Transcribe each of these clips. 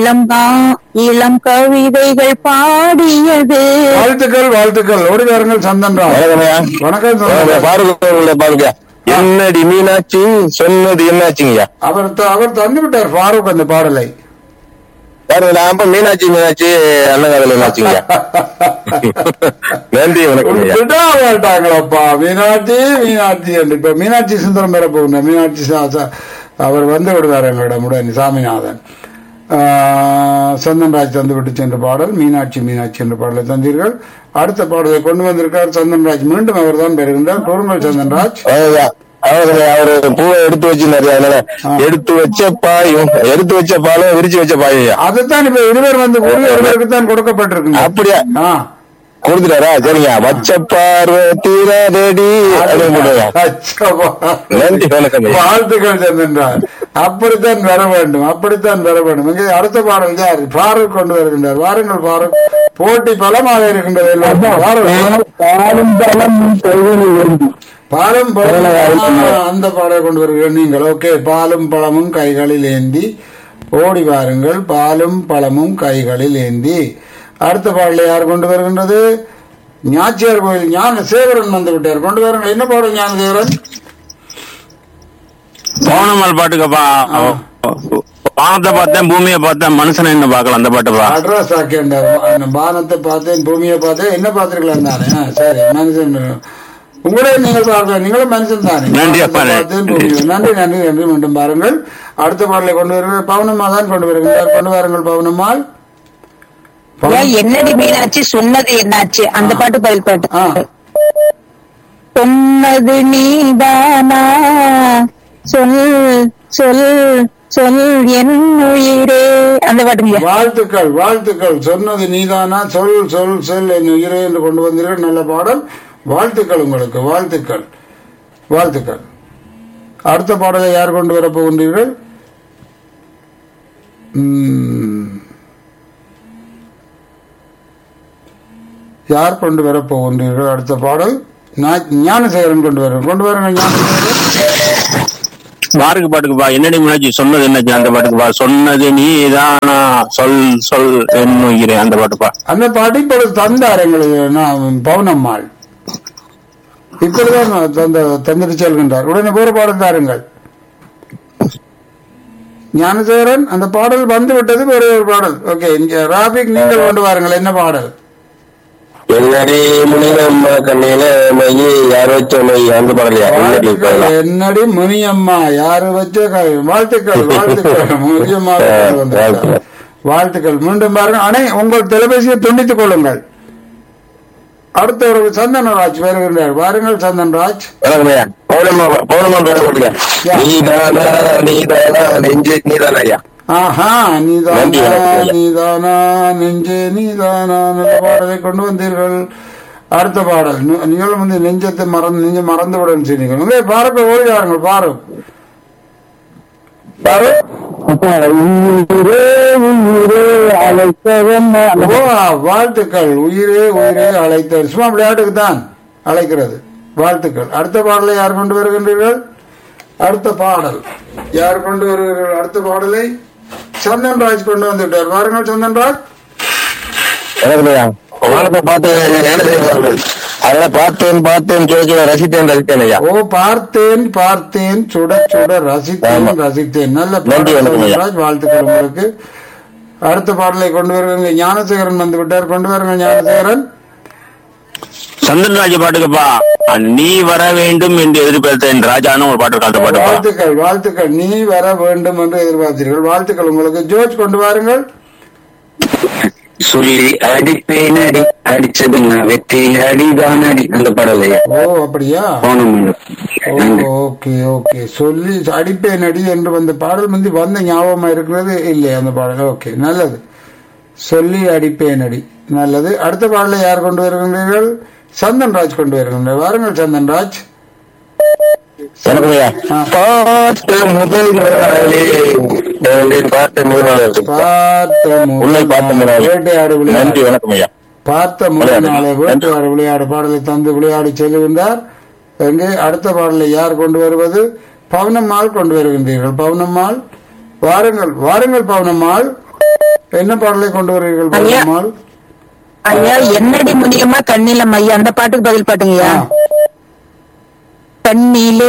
இளம் கா- இளம் கவிதைகள் பாடியது வாழ்த்துக்கள் வாழ்த்துக்கள் ஓடி வாருங்கள் சந்தன் ராவ் வணக்கம்யா வணக்கம் சந்தன் ராவ். பாருங்க பாருங்க என்னடி மீனாட்சி சொன்னது என்னாச்சுங்கய்யா அவர் த- அவர் தந்து விட்டார் ஃபாரூக் அந்த பாடலை பாருங்க நான் மீனாட்சி மீனாட்சி அண்ணன் என்னாச்சுங்கய்யா நன்றி வணக்கம்யா விடா மாட்டாங்களப்பா மீனாட்சி மீனாட்சி என்று இப்ப மீனாட்சி சுந்தரம் பெற போகின்ற மீனாட்சி சா- சா- அவர் வந்து விடுவார் எங்களிடம் உடனே சாமிநாதன் ஆஹ், சந்தன்ராஜ் தந்து விட்டு சென்ற பாடல் மீனாட்சி மீனாட்சி என்ற பாடலை தந்தீர்கள் அடுத்த பாடலை கொண்டு வந்திருக்கார் சந்தன்ராஜ் மீண்டும் அவர் தான் பெறுகின்றார் பொறுங்கள் சந்தன்ராஜ் அவ்வளவுதான். அவ்வளவுதான். அவரு பூவை எடுத்து வச்சிருந்தாரு அதனால எடுத்து வச்ச பாயும் எடுத்து வச்ச பாலும் விரிச்சு வச்ச பாயும் அதுதான் இப்ப இருவர் வந்து கூறி ஒருவருக்கு தான் கொடுக்கப்பட்டிருக்கு அப்படியா ஆ கொடுத்துட்டாரா சரிங்க வச்ச பார்வை தீராதடி அப்படின்னு போடுங்க அச்சப்பா. நன்றி வணக்கம் ஐயா. வாழ்த்துக்கள் சென்றார் அப்படித்தான் வர வேண்டும் அப்படித்தான் வர வேண்டும் இங்கே அடுத்த பாடல் யார் ஃபாரூக் கொண்டு வருகின்றார் வாருங்கள் ஃபாரூக் போட்டி பலமாக இருக்கின்றது எல்லாம். ஃபாரூக். பாலும் பலம் கைகளில் பாலும் பழமும் ஆ, அந்த பாடலை கொண்டு வருகிறீர்கள் நீங்கள் ஓகே பாலும் பழமும் கைகளில் ஏந்தி ஓடி வாருங்கள் பாலும் பழமும் கைகளில் ஏந்தி அடுத்த பாடலை யார் கொண்டு வருகின்றது ஞாச்சியார் கோயில் ஞான சேவரன் வந்து விட்டார் கொண்டு வருங்கள் என்ன பாடல் ஞான சேவரன் பௌனமல் பாட்டுக்கப்பா வானத்தை பார்த்தேன் பூமியை பார்த்தேன் மனுஷனை என்ன பார்க்கலாம் அந்த பாட்டுப்பா அட்ரஸ் ஆக்கிண்டார் பானத்தை பார்த்தேன் பூமியை பார்த்தேன் என்ன பார்த்திருக்கலாம் தானே ஆ, சரி மனுஷன் உங்களே நீங்கள் பார்க்கலாம் நீங்களும் மனுஷன் தானே நன்றி அப்பா. வானத்தை பார்த்தேன் பூமியை. நன்றி நன்றி நன்றி மீண்டும் பாருங்கள் அடுத்த பாடலை கொண்டு வருங்கள் பவுனம்மா தான் கொண்டு வருகிறார் கொண்டு வாருங்கள் பவுனம்மாள் ஏன் என்னடி மீனாட்சி சொன்னது என்னாச்சு அந்த பாட்டு பதில் பாட்டு ஆ. சொன்னது நீதானா சொல் சொல் சொல் என் உயிரே அந்த பாட்டுங்க வாழ்த்துக்கள் வாழ்த்துக்கள் சொன்னது நீதானா சொல் சொல் சொல் என் உயிரே என்று கொண்டு வந்தீர்கள் நல்ல பாடல் வாழ்த்துக்கள் உங்களுக்கு வாழ்த்துக்கள் வாழ்த்துக்கள் அடுத்த பாடலை யார் கொண்டு வரப் போகின்றீர்கள் ம். யார் கொண்டு வரப் போகின்றீர்கள் அடுத்த பாடல் ஞா- ஞானசேகரன் கொண்டு வர கொண்டு வாருங்கள் ஞானசேகரன் பாருக்கு பாட்டுக்குப்பா என்னடி முன்னாடி சொன்னது என்னாச்சு அந்த பாட்டுக்குப்பா சொன்னது நீதானா சொல் சொல் என்னுகிறேன் அந்த பாட்டுப்பா அந்த பாட்டு இப்பொழுது தந்தார் எங்களுக்கு நான் பவுனம்மாள் இப்பொழுதுதான் நான் தந்த தந்துட்டு செல்கின்றார் உடனே வேறு பாடல் தாருங்கள் ஞானசேகரன் அந்த பாடல் வந்து விட்டது வேறு ஒரு பாடல் ஓகே இங்க ராபிக் நீங்கள் கொண்டு வாருங்கள் என்ன பாடல் என்னடி முனிதம்மா கண்ணில மையி யார் வச்ச மை அந்த பாடலையா என்னடி வாழ்த்துக்கள் பாடலா? என்னடி முனியம்மா யாரு வச்ச கை- வாழ்த்துக்கள் வாழ்த்துக்கள் முனியம்மா கொண்டு வந்திருக்கார். வாழ்த்துக்கள் மீண்டும் பாருங்க அணை உங்கள் தொலைபேசியை துண்டித்துக் கொள்ளுங்கள் அடுத்த ஒரு சந்தனராஜ் வருகின்றார் வாருங்கள் சந்தன்ராஜ் வணக்கம்யா பௌர்ணமா பௌர்ணமா பேர கொடுங்க யா. நீதானா நீதானா நெஞ்சு நீதானா ஐயா ஆஹா நீதானா நன்றி, வணக்கம். நீதானா நெஞ்சே நீதானா நல்ல பாடலை கொண்டு வந்தீர்கள் அடுத்த பாடல் நீ- நீங்களும் வந்து நெஞ்சத்தை மறந்து நெஞ்ச மறந்து விடும் சொன்னீங்க உங்களே பாருங்க ஓடி வாருங்கள் பாரு பாரு உயிரே உயிரே அழைத்தவன் ஓ வாழ்த்துக்கள் உயிரே உயிரே அழைத்த சும்மா விளையாட்டுக்கு தான் அழைக்கிறது வாழ்த்துக்கள் அடுத்த பாடலை யார் கொண்டு வருகின்றீர்கள் அடுத்த பாடல் யார் கொண்டு வருகிறீர்கள் அடுத்த பாடலை சந்தன்ராஜ் கொண்டு வந்துவிட்டார் வாருங்கள் சந்தன்ராஜ் வணக்கம்யா வானத்தை பார்த்து நேரத்தில் அதெல்லாம் பார்த்தேன் பார்த்தேன் சொல்ல சொல்ல ரசித்தேன் ரசித்தேன் ஐயா ஓ பார்த்தேன் பார்த்தேன் சுட சுட ரசித்தேன் ஆமா. ரசித்தேன் நல்ல நன்றி, பாடல் வணக்கம் ஐயா. சந்தன்ராஜ் வாழ்த்துக்கள் உங்களுக்கு அடுத்த பாடலை கொண்டு வருகிற ஞானசேகரன் வந்து விட்டார் கொண்டு வருங்க ஞானசேகரன் சந்திரராஜ பாட்டுக்குப்பா நீ வர வேண்டும் என்று எதிர்பார்த்தேன் ராஜான்னு ஒரு பாட்டு இருக்கு, அந்த பாட்டுப்பா வாழ்த்துக்கள் வாழ்த்துக்கள் நீ வர வேண்டும் என்று எதிர்பார்த்தீர்கள் வாழ்த்துக்கள் உங்களுக்கு ஜோர்ஜ் கொண்டு வாருங்கள் சொல்லி அடிப்பேன் அடி அடிச்சதுன்னா வெற்றி அடிதான் அடி அந்த பாடலையா ஓ அப்படியா போனோம் ஓ, ஓகே ஓகே சொல்லி அடிப்பேன் அடி என்று வந்த பாடல் வந்து வந்த ஞாபகமா இருக்கிறது இல்லை அந்த பாடல் ஓகே நல்லது சொல்லி அடிப்பேன் அடி நல்லது அடுத்த பாடலை யார் கொண்டு வருகின்றீர்கள் சந்தன்ராஜ் கொண்டு வருகின்றார் வாருங்கள் சந்தன்ராஜ் வணக்கம்யா ஆ. பார்த்த முதல் நாளே என் பார்த்த முதல் நாள் இருக்கு. பார்த்த உன்னை பார்த்த முதல் நாள். வேட்டையாடு நன்றி விளையாடு வணக்கம் ஐயா பார்த்த முதல் நாளை வேட்டையாடு விளையாடு பாடலை தந்து விளையாடி செல்கின்றார் எங்கே அடுத்த பாடலை யார் கொண்டு வருவது பவுனம்மாள் கொண்டு வருகின்றீர்கள் பவுனம்மாள் வாருங்கள் வாருங்கள் பவுனம்மாள் என்ன பாடலை கொண்டு வருவீர்கள் ஐயா. பௌர்ணமால் ஐயா என்னடி முடியுமா கண்ணிலம் ஐயா அந்த பாட்டுக்கு பதில் பாட்டுங்கய்யா ஆ. கண்ணிலே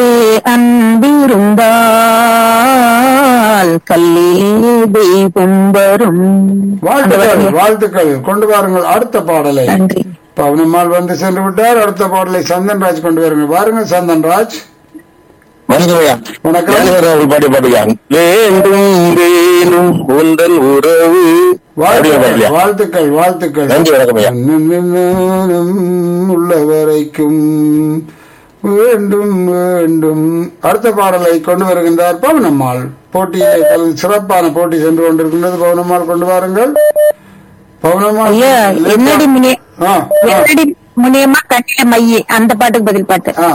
அன்பிருந்தால் கல்லிலே தெய்வம் வரும் வாழ்த்துக்கள் வாழ்த்துக்கள் கொண்டு வாருங்கள் அடுத்த பாடலை நன்றி பவனம்மாள் வந்து சென்று விட்டார் அடுத்த பாடலை சந்தன்ராஜ் கொண்டு வருங்கள் வாருங்கள் சந்தன்ராஜ் வணக்கம் ஐயா வணக்கம். ஞானசேகரன் பாட்டு பாட்டுயா வேண்டும் வேணும் உந்தன் உறவு அப்படியே பாடலையா வாழ்த்துக்கள் வாழ்த்துக்கள் நன்றி வணக்கம் ஐயா நானும் உள்ள வரைக்கும் வேண்டும் வேண்டும் அடுத்த பாடலை கொண்டு வருகின்றார் பவனம்மாள் போட்டியிலே கலந்து சிறப்பான போட்டி சென்று கொண்டிருக்கின்றது பவனம்மாள் கொண்டு வாருங்கள் பவனம்மாள் ஐயா என்னடி முனிய ஆ, ஆ, என்னடி முனியமா கண்ணில மையே அந்த பாட்டுக்கு பதில் பாட்டு ஆ.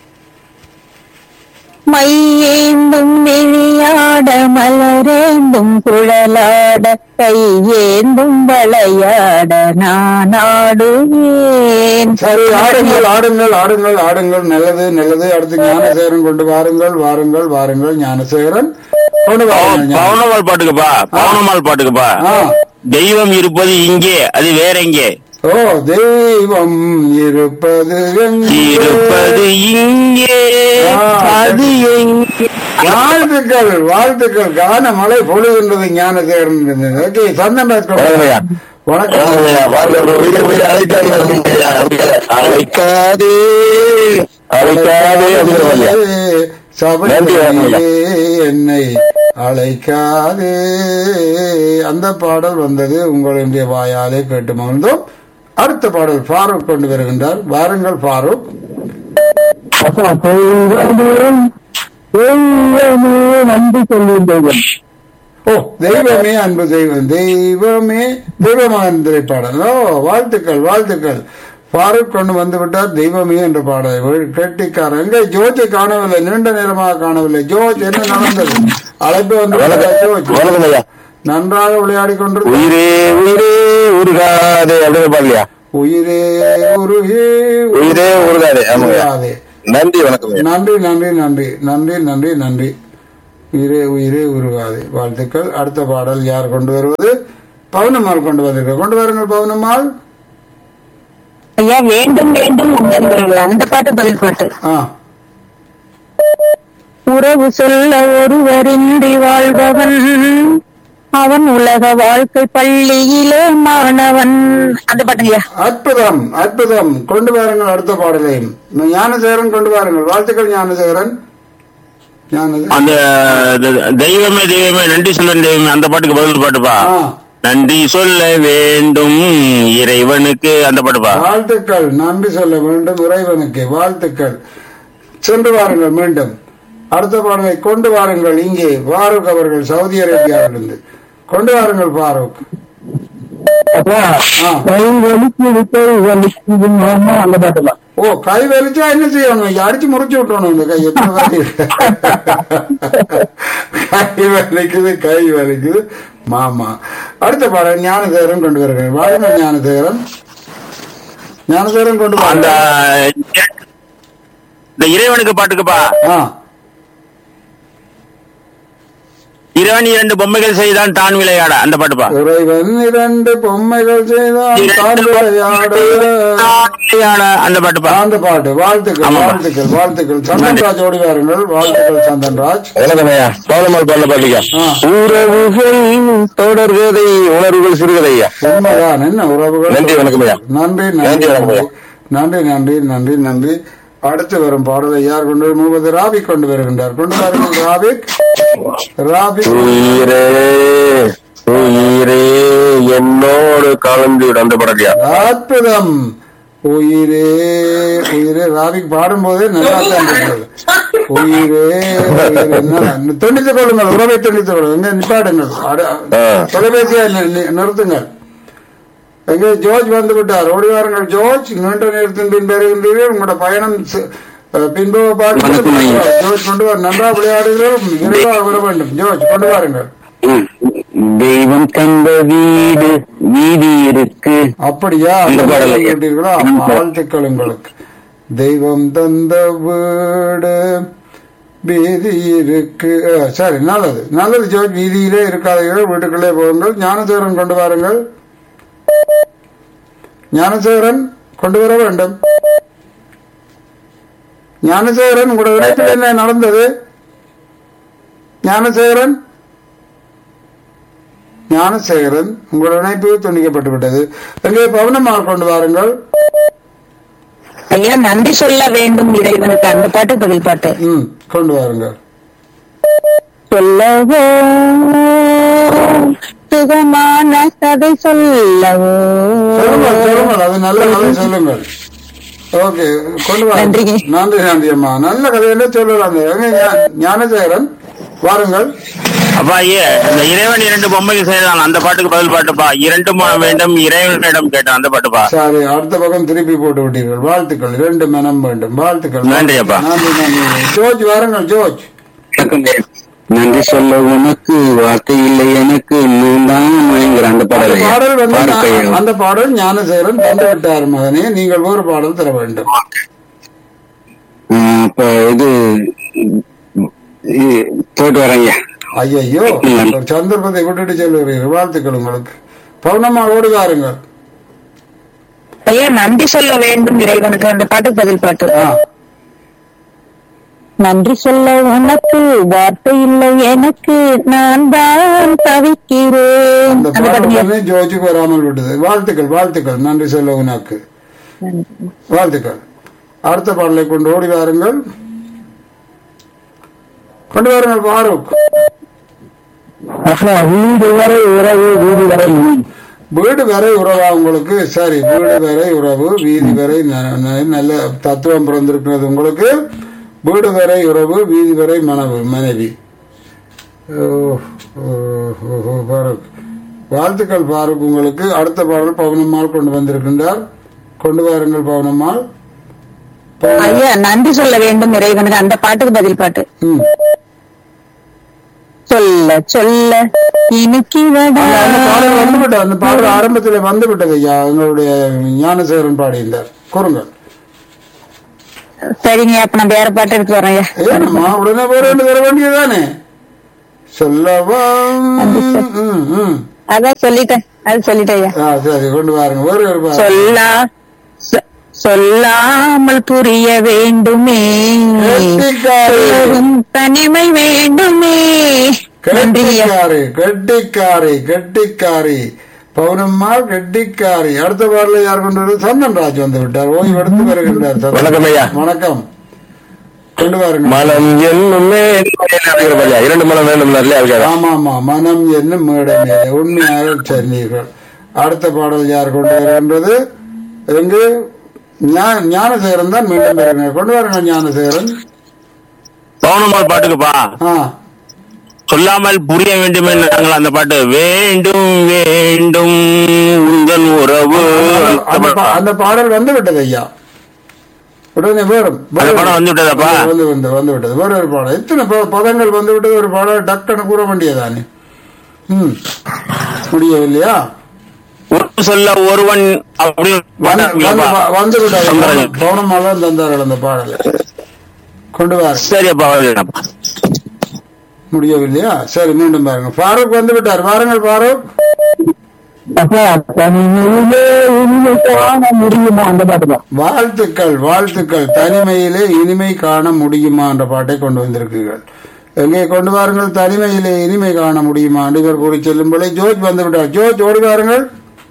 மையேந்தும் விழியாட மலரேந்தும் குழலாட கையேந்தும் வளையாட நான் ஆடுவேன் சரி ஆடுங்கள் ஆடுங்கள் ஆடுங்கள் ஆடுங்கள் நல்லது நல்லது அடுத்து ஞானசேகரன் கொண்டு வாருங்கள் வாருங்கள் வாருங்கள் ஞானசேகரன் கொண்டு வாருங்கள் ஞான- பவுனம்மாள் பாட்டுக்குப்பா பவுனம்மாள் பாட்டுக்குப்பா ஆ தெய்வம் இருப்பது இங்கே அது வேற எங்கே ஓ தெய்வம் இருப்பது எங்கே? இருப்பது இங்கே ஆ. அது எங்கே வாழ்த்துக்கள் வாழ்த்துக்கள் கான மழை பொழுகின்றது ஞானசேகரன் ஓகே சந்தன்ராஜ் கொண்டு வணக்கம் ஐயா வணக்கம் வணக்கம் ஐயா வாழ்க்கை உயிரை உயிரை அழைக்காதே அப்படிங்க ஐயா. அழைக்காதே அழைக்காதே அப்படிங்கிற மாதிரியா நன்றி, வணக்கம் ஐயா. சபையிலே என்னை அழைக்காதே அந்த பாடல் வந்தது உங்களுடைய வாயாலே கேட்டு மகிழ்ந்தோம் அடுத்த பாடல் ஃபாரூக் கொண்டு வருகின்றார் வாருங்கள் ஃபாரூக் தெய்வமே நன்றி சொல்லுங்கள் ஓ தெய்வமே அன்பு தெய்வம் தெய்வமே தெய்வமகன் திரைப்பாடல் ஓ வாழ்த்துக்கள் வாழ்த்துக்கள் ஃபாரூக் கொண்டு வந்து விட்டார் தெய்வமே என்ற பாடலை வே- கெட்டிக்காரன் எங்கே ஜோஜை காணவில்லை நீண்ட நேரமாக காணவில்லை ஜோஜ் என்ன நடந்தது அழைப்பு வந்து விட்டார் ஜோஜ் வணக்கம் ஐயா நன்றாக விளையாடி கொண்டிருந்தார் உயிரே உயிரே உருகாதே அப்படிங்கிற பாடலையா உயிரே உருகே உயிரே உருகாதே ஆமாங்க ஐயா. உருகாதே. நன்றி வணக்கம் ஐயா நன்றி நன்றி நன்றி நன்றி நன்றி நன்றி உயிரே உயிரே உருகாது வாழ்த்துக்கள் அடுத்த பாடல் யார் கொண்டு வருவது பவுனம்மாள் கொண்டு வந்திருக்க கொண்டு வாருங்கள் பவுனம்மாள் ஐயா வேண்டும் வேண்டும் உங்கள் அந்த பாட்டு பதில் பாட்டு ஆ உறவு சொல்ல ஒருவரின்றி வாழ்பவன் அவன் உலக வாழ்க்கை பள்ளியிலே மாணவன் அந்த பாட்டுங்கய்யா அற்புதம் அற்புதம் கொண்டு வாருங்கள் அடுத்த பாடலையும் ஞானசேகரன் கொண்டு வாருங்கள் வாழ்த்துக்கள் ஞானசேகரன் ஞானசேகரன் அந்த த- தெய்வமே தெய்வமே நன்றி சொல்ல தெய்வமே அந்த பாட்டுக்கு பதில் பாட்டுப்பா ஆ நன்றி சொல்ல வேண்டும் இறைவனுக்கு அந்த பாட்டுப்பா வாழ்த்துக்கள் நன்றி சொல்ல வேண்டும் இறைவனுக்கு வாழ்த்துக்கள் சென்று வாருங்கள் மீண்டும் அடுத்த பாடலை கொண்டு வாருங்கள் இங்கே ஃபாரூக் அவர்கள் சவுதி அரேபியாவிலிருந்து கொண்டு வாருங்கள் ஃபாரூக் அப்பா ஆ. கை வலிக்குது கை வலிக்குது மாமா அந்த பாட்டுலாம் ஓ கை வலிச்சா என்ன செய்யணும் ஐயா? அடிச்சு முறிச்சு விட்டணும் இந்த கை எத்தனை வலி கை வலிக்குது கை வலிக்குது மாமா அடுத்த பாடல் ஞானசேகரன் கொண்டு வருகிறேன் வாருங்கள் ஞானசேகரன் ஞானசேகரன் கொண்டு அந்த வாருங்கள் இந்த இறைவனுக்கு பாட்டுக்குப்பா ஆ இறைவன் இரண்டு பொம்மைகள் செய்தான் தான் விளையாட அந்த பாட்டுப்பா இறைவன் இரண்டு பொம்மைகள் செய்தான் தான் விளையாட தான் விளையாட அந்த பாட்டுப்பா அந்த பாட்டு வாழ்த்துக்கள் ஆமாப்பா. வாழ்த்துக்கள் வாழ்த்துக்கள் சந்தன்ராஜ் ஓடி வாருங்கள் வாழ்த்துக்கள் சந்தன்ராஜ் வணக்கம் ஐயா பௌர்ணமால் பாடல பாடலையா ஆ. உறவுகள் தொடர்கதை உணர்வுகள் சிறுகதை ஐயா உண்மைதான் என்ன உறவுகள் நன்றி, வணக்கம் ஐயா. நன்றி நன்றி, நன்றி வணக்கம் ஐயா. நன்றி நன்றி நன்றி நன்றி அடுத்து வரும் பாடலை யார் கொண்டு வரும்? முகமது ராபிக் கொண்டு வருகின்றார் கொண்டு வாருங்கள் ராபிக் ராபிக் உயிரே உயிரே என்னோடு கலந்து விடு அந்த படலையா அற்புதம் உயிரே உயிரே ராபிக் பாடும்போதே நல்லா தான் இருக்கிறது உயிரே உயிரே என்ன- துண்டித்துக் கொள்ளுங்கள் உறவை துண்டித்துக் கொள்ளுங்கள் எங்க நிப்பாடுங்கள் அட- ஆ. தொலைபேசியை நி- நி- நிறுத்துங்கள் எங்கே ஜோர்ஜ் வந்து விட்டார் ஓடி வாருங்கள் ஜோர்ஜ் நீண்ட நேரத்தின் பின் பெறுகின்றீர்கள் உங்களோட பயணம் ச- அஹ், பின்பு பார்த்து ஜோர்ஜ் கொண்டு வர நன்றாக விளையாடுகிறோம் விரைவாக வர வேண்டும் ஜோர்ஜ் கொண்டு வாருங்கள் தெய்வம் தந்த வீடு வீதி இருக்கு அப்படியா இந்த பாடலை. கேட்டீர்களா வாழ்த்துக்கள் உங்களுக்கு தெய்வம் தந்த வீடு வீதி இருக்கு அஹ், சரி நல்லது நல்லது ஜோர்ஜ் வீதியிலே இருக்காதீர்கள் வீட்டுக்குள்ளே போகுங்கள் ஞானசேகரன் கொண்டு வாருங்கள் ஞானசேகரன் கொண்டு வர வேண்டும் ஞானசேகரன் உங்களோட இடத்தில் என்ன நடந்தது ஞானசேகரன் ஞானசேகரன் உங்களோட இணைப்பு துண்டிக்கப்பட்டு விட்டது எங்கே பவனமாக கொண்டு வாருங்கள் ஐயா நன்றி சொல்ல வேண்டும் இறைவனுக்கு அந்த பாட்டு பதில் பாட்டு ம் கொண்டு வாருங்கள் சொல்லவோ சுகமான கதை சொல்லவோ சொல்லுங்கள் சொல்லுங்கள் அது நல்ல கதை சொல்லுங்கள் ஓகே கொண்டு வாருங்கள் நன்றிங்க. நன்றி நன்றி அம்மா நல்ல கதையில சொல்லலாம் எங்க ஞா- ஞானசேகரன் வாருங்கள் அப்பா ஐயே இந்த இறைவன் இரண்டு பொம்மைக்கு செய்தான் அந்த பாட்டுக்கு பதில் பாட்டுப்பா இரண்டு மனம் வேண்டும் இறைவனிடம் கேட்டேன் அந்த பாட்டுப்பா சரி அடுத்த பக்கம் திருப்பி போட்டு விட்டீர்கள் வாழ்த்துக்கள் இரண்டு மனம் வேண்டும் வாழ்த்துக்கள் நன்றி அப்பா. நன்றி நன்றி ஜோர்ஜ் வாருங்கள் ஜோர்ஜ் வணக்கம் ஐயா. நன்றி சொல்ல உனக்கு வார்த்தை இல்லை எனக்கு நான் தான் மயங்குற அந்த அந்த பாடல் ஐயா. பாடல் வந்து பாருங்க ஐயா. ஞா- அந்த பாடல் ஞானசேகரன் தந்து விட்டார் மகனே நீங்கள் ஒரு பாடல் தர வேண்டும் ஆ, அப்ப இது இ- போயிட்டு வரேங்க ஐயையோ ஒரு சந்தர்ப்பத்தை விட்டுட்டு செல்கிறீர்கள் வாழ்த்துக்கள் உங்களுக்கு பௌர்ணமா ஓடி வாருங்கள் ஐயா நன்றி சொல்ல வேண்டும் இறைவனுக்கு அந்த பாட்டுக்கு பதில் பாட்டு ஆ, நன்றி சொல்ல உனக்கு வார்த்தை இல்லை எனக்கு நான் தான் தவிக்கிறேன் அந்த அந்த பாடல் பாட்டு வந்து ஜோஜுக்கு வராமல் விட்டது வாழ்த்துக்கள் வாழ்த்துக்கள் நன்றி சொல்ல உனக்கு வாழ்த்துக்கள் அடுத்த பாடலை கொண்டு ஓடி வாருங்கள் கொண்டு வாருங்கள் பாரூக் அப்பா வீடு வரை உறவு வீடு வரை நீ. வீடு வரை உறவா உங்களுக்கு சரி வீடு வரை உறவு வீதி வரை ந- ந- நல்ல தத்துவம் பிறந்திருக்கிறது உங்களுக்கு வீடு வரை உறவு வீதி வரை மனைவி மனைவி ஓ, ஓ, ஓ, ஓ, பாருக் வாழ்த்துக்கள் பாருக் உங்களுக்கு அடுத்த பாடல் பவனம்மாள் கொண்டு வந்திருக்கின்றார் கொண்டு வாருங்கள் பவனம்மாள் ஐயா நன்றி சொல்ல வேண்டும் இறைவனுக்கு அந்த பாட்டுக்கு பதில் பாட்டு ம். சொல்ல சொல்ல இனிக்கிவடா அந்த பாடல் வந்துவிட்டது அந்த பாடல் ஆரம்பத்தில் வந்து விட்டது ஐயா எங்களுடைய ஞானசேகரன் பாடியிருந்தார் கூறுங்கள் சரிங்க அப்ப நான் வேற பாட்டு எடுத்து வரேன் ஐயா ஏனம்மா உடனே வேற ஒன்று தர வேண்டியதானே சொல்லவா ம், ம். அதான் சொல்லிட்டேன் அது சொல்லிட்டேன் ஐயா ஆ, சரி கொண்டு வாருங்க ஒரு ஒரு பாருங்க சொல்லா சொ- சொல்லாமல் புரிய வேண்டுமே கெட்டிக்காரி. சொல்லவும் தனிமை வேண்டுமே நன்றி ஐயா கெட்டிக்காரி கெட்டிக்காரி கெட்டிக்காரி பௌர்ணம்மாள் கெட்டிக்காரி அடுத்த பாடல யார் கொண்டு வருவது சந்தன் ராஜ் வந்து விட்டார் ஓய்வு எடுத்து வருகின்றார் சந்தன். வணக்கம் ஐயா. வணக்கம் கொண்டு வாருங்க மனம் என்னுமே அப்படிங்கிற இரண்டு மனம் வேண்டும் இல்லையா அதுக்காக ஆமா ஆமா மனம் என்னும் மேடை மேலே உண்மையாக சொன்னீர்கள் அடுத்த பாடல் யார் கொண்டு வருகின்றது எங்கு ஞா- ஞானசேகரன் தான் மீண்டும் வருகிறார் கொண்டு வாருங்க ஞானசேகரன் பவுனம்மாள் பாட்டுக்குப்பா ஆ சொல்லாமல் புரிய வேண்டும் நாங்கள் அந்த பாட்டு வேண்டும் வேண்டும் உந்தன் உறவு அந்த பா- அந்த பாடல் வந்து விட்டது ஐயா உடனே வேறும் அந்த படம் வந்து விட்டதாப்பா? வந்து வந்து வந்து விட்டது வேற ஒரு பாடல் எத்தனை ப- பதங்கள் வந்து விட்டது ஒரு பாடல் டக்குன்னு கூற வேண்டியதானே ம் முடியவில்லையா ஒரு சொல்ல ஒருவன் அப்படி வந்து வந்து வ- வந்து விட்டது சந்திரன். பௌனமாக தான் தந்தார்கள் அந்த பாடலை கொண்டு வாரு சரி அப்பா வரலப்பா. முடியவில்லையா சரி மீண்டும் பாருங்க ஃபாரூக் வந்து விட்டார் பாருங்கள் ஃபாரூக் அப்பா தனிமையிலே இனிமை காண முடியுமா அந்த பாட்டு தான் வாழ்த்துக்கள் வாழ்த்துக்கள் தனிமையிலே இனிமை காண முடியுமா என்ற பாட்டை கொண்டு வந்திருக்கீர்கள் எங்கே கொண்டு வாருங்கள் தனிமையிலே இனிமை காண முடியுமா என்று இவர் கூறி செல்லும் போல ஜோர்ஜ் வந்து விட்டார் ஜோர்ஜ் ஓடி வாருங்கள்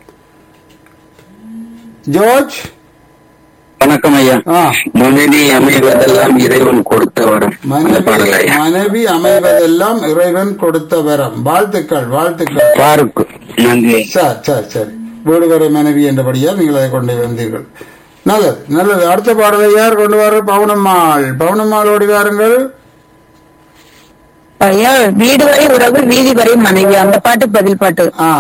ஜோர்ஜ் வணக்கம் ஐயா ஆ மனைவி அமைவதெல்லாம் இறைவன் கொடுத்த வரம் அந்த மனைவி பாடல் ஐயா மனைவி அமைவதெல்லாம் இறைவன் கொடுத்த வரம் வாழ்த்துக்கள் வாழ்த்துக்கள் பாருக்கு நன்றி ஐயா. சரி சரி சரி வீடு வரை மனைவி என்றபடியா நீங்கள் அதை கொண்டு வந்தீர்கள் நல்லது நல்லது அடுத்த பாடலை யார் கொண்டு வர பவுனம்மாள் பவுனம்மாள் ஓடி வாருங்கள் ஐயா வீடு வரை உறவு வீதி வரை மனைவி அந்த பாட்டு பதில் பாட்டு ஆ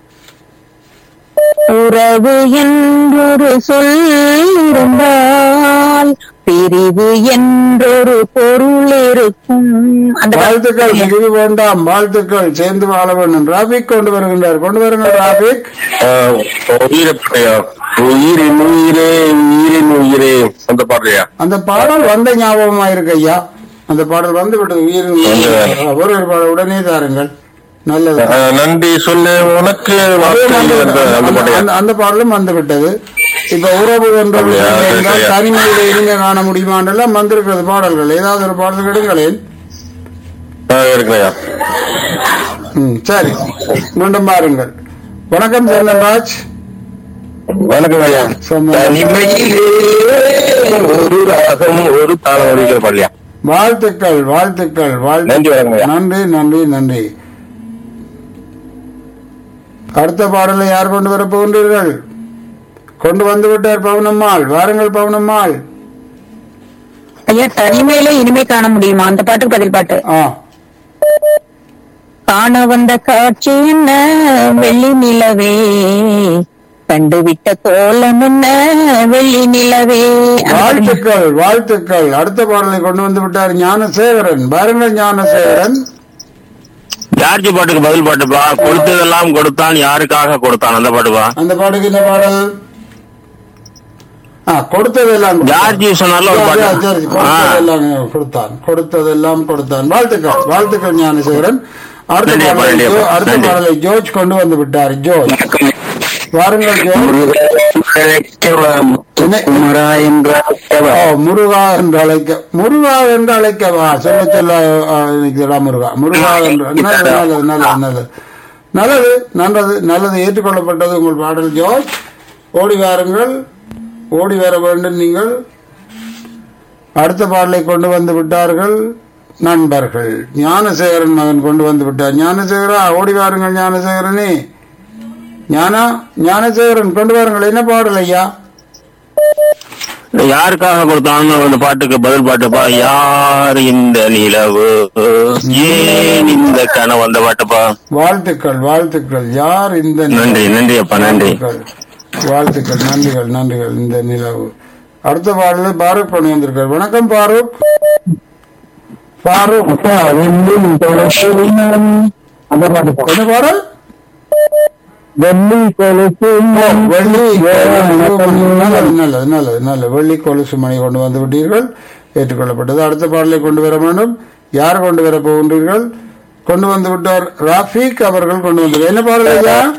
உறவு என்றொரு சொல் இருந்தால் பிரிவு என்றொரு பொருள் இருக்கும் அந்த வாழ்த்துக்கள் பாட்டு மிகுதி வேண்டாம் வாழ்த்துக்கள் சேர்ந்து வாழ வேண்டும் ராபிக் கொண்டு வருகின்றார் கொண்டு வருங்கள் ராபிக் உயிரப்பையா உயிரின் உயிரே உயிரின் உயிரே அந்த பாடுறியா அந்த பாடல் வந்த ஞாபகமா இருக்கு ஐயா அந்த பாடல் வந்து விட்டது உயிரின் உயிர். ஒரு ஒரு பாடல் உடனே தாருங்கள் நல்லது அஹ், நன்றி சொல்லு உனக்கு அதே வார்த்தை வந்து இல்லை என்ற அந்த அந்த- பாட்டையா? அந்த- அந்த பாடலும் வந்து விட்டது இப்ப உறவு என்ற அப்படியா? விஷயம் என்றால் சரியா. தனிமையில இனிமே காண முடியுமான்றெல்லாம் வந்திருக்கிறது பாடல்கள் ஏதாவது ஒரு பாடல் கிடைங்களேன் அஹ், இருக்கிறையா ம் சரி மீண்டும் பாருங்கள் வணக்கம் சந்தன்ராஜ் வணக்கம் ஐயா சொந்தம். தனிமையிலே ஒரு ராகம் ஒரு தாளம் ஒழிக்கிற பாடலையா வாழ்த்துக்கள் வாழ்த்துக்கள் வாழ்த்து நன்றி வணக்கம் ஐயா நன்றி நன்றி நன்றி அடுத்த பாடலை யார் கொண்டு வர போகின்றீர்கள் கொண்டு வந்து விட்டார் பவுனம்மாள் வாருங்கள் பவுனம்மாள் ஐயா தனிமையில இனிமே காண முடியுமா அந்த பாட்டுக்கு பதில் பாட்டு ஆ காண வந்த காட்சி என்ன வெள்ளி நிலவே கண்டுவிட்ட கோலம் என்ன வெள்ளி நிலவே அந்த பாட்டு. வாழ்த்துக்கள் வாழ்த்துக்கள் அடுத்த பாடலை கொண்டு வந்து விட்டார் ஞானசேகரன் பாருங்கள் ஞானசேகரன் ஜார்ஜி பாட்டுக்கு பதில் பாட்டுப்பா கொடுத்ததெல்லாம் கொடுத்தான் யாருக்காக கொடுத்தான் அந்த பாட்டுப்பா அந்த பாட்டுக்கு இந்த பாடல் ஆ கொடுத்ததெல்லாம் கொடுத்தான். ஜார்ஜி சொன்னார்ல ஒரு சரி, பாட்டு சரி, ஆ. கொடுத்ததெல்லாம் கொடுத்தான் கொடுத்ததெல்லாம் கொடுத்தான் வாழ்த்துக்கள் வாழ்த்துக்கள் ஞானசேகரன் அடுத்த நன்றி, பாடலை நன்றி, ஜோ- அடுத்த நன்றி. பாடலை ஜோர்ஜ் கொண்டு வந்து விட்டார் ஜோர்ஜ் வாருங்கள் ஜோர்ஜ் குமரா என்ற ஓ முருகா என்று அழைக்க முருகா என்று அழைக்கவா சொல்ல சொல்ல ஆ, இருக்கிறா முருகா முருகா என்று நல்லது நல்லது நல்லது நல்லது நல்லது நல்லது நல்லது ஏற்றுக்கொள்ளப்பட்டது உங்கள் பாடல் ஜோர்ஜ் ஓடி வாருங்கள் ஓடி வர வேண்டும் நீங்கள் அடுத்த பாடலை கொண்டு வந்து விட்டார்கள் நண்பர்கள் ஞானசேகரன் மகன் கொண்டு வந்து விட்டார் ஞானசேகரா ஓடி வாருங்கள் ஞானசேகரனே ஞானா ஞானசேகரன் கொண்டு வாருங்கள் என்ன பாடல் ஐயா யாருக்காக கொடுத்தான்னு அந்த பாட்டுக்கு பதில் பாட்டுப்பா யார் இந்த நிலவு ஏன் இந்த கனவு அந்த பாட்டுப்பா வாழ்த்துக்கள் வாழ்த்துக்கள் யார் இந்த நிலவு? நன்றி நன்றி அப்பா நன்றி வாழ்த்துக்கள் வாழ்த்துக்கள் நன்றிகள் நன்றிகள் இந்த நிலவு அடுத்த பாடல பாரூக் பண்ணி வந்திருக்கார் வணக்கம் பாரூக் பாரூக் அப்பா வெள்ளி கொலுசு அந்த பாட்டு போ. என்ன பாடல் வெள்ளி கொலுசு வெள்ளி நல்லது நல்லது நல்லது நல்லது வெள்ளி கொலுசு மணி கொண்டு வந்து விட்டீர்கள் ஏற்றுக்கொள்ளப்பட்டது அடுத்த பாடலை கொண்டு வர வேண்டும் யார் கொண்டு வர போகின்றீர்கள் கொண்டு வந்து விட்டார் ராஃபிக் அவர்கள் கொண்டு வந்து என்ன பாடல் ஐயா